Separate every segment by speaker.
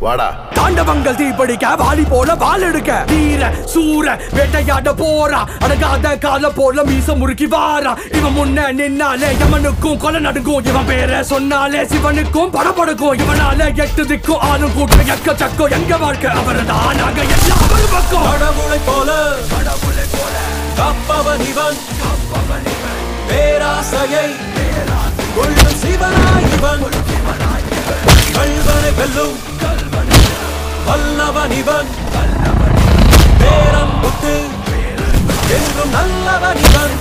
Speaker 1: வாடா
Speaker 2: தாண்டவங்கள் தீப்படிக்க வாலி போல வால் எடுக்க வீர சூர வேட்டையாட போறா அடங்காத கால போல மீச முறுக்கி வாரா இவன் முன்ன நின்னாலே யமனுக்கும் கொலை நடுங்கும் இவன் பேரை சொன்னாலே சிவனுக்கும் படபடுக்கும் இவனால எட்டு திக்கும் ஆளும் கூட்டம் எக்க சக்கம் எங்க வாழ்க்கை அவர்தான் நாங்க எல்லாம் ஒரு பக்கம்
Speaker 3: கடவுளை போல கப்பவன் இவன் பேராசையை கொள்ளும் சிவனாய் இவன் கல்வனை வெல்லும் வல்லவன் இவன் பேரன்புக்கு என்றும் நல்லவன் இவன்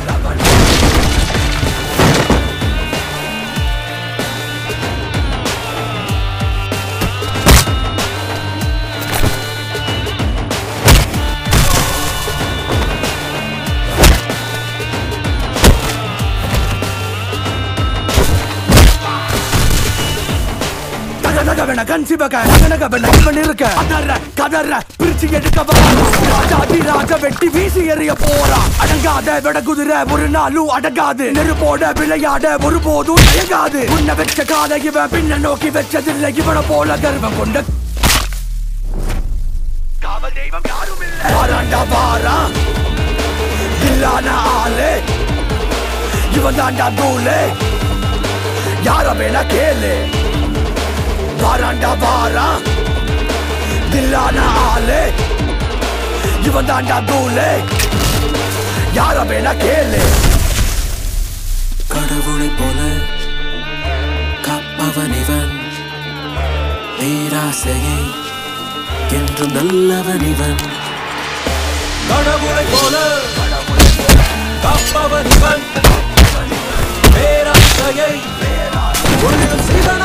Speaker 2: தகதகவென கண் சிவக நகநகவென இவன் இருக்க அதற கதற பிரிச்சு எடுக்க வா ராஜாதி ராஜ வெட்டி வீசி எறிய போறா அடங்காத விட குதிரை ஒரு நாளும் அடங்காது நெருப்போட விளையாட ஒருபோதும் தயங்காது உன்னை வச்ச கால இவன் பின்ன நோக்கி வச்சதில்லை இவனை போல கர்வம் கொண்ட காவல் தெய்வம் யாரும் இல்லை வாராண்டா வாரா இல்லான ஆளு இவன் தாண்டா தூளு யார வேணா கேளு வாராண்டா வாரா தில்லான ஆளு இவன் தாண்டா தூளு யார வேணா கேளு
Speaker 3: கடவுளை போல காப்பவன் இவன் பேராசையை என்றும் நல்லவன் இவன் கடவுளை போல காப்பவன் இவன் பேராசையை கொள்ளும் சிவன்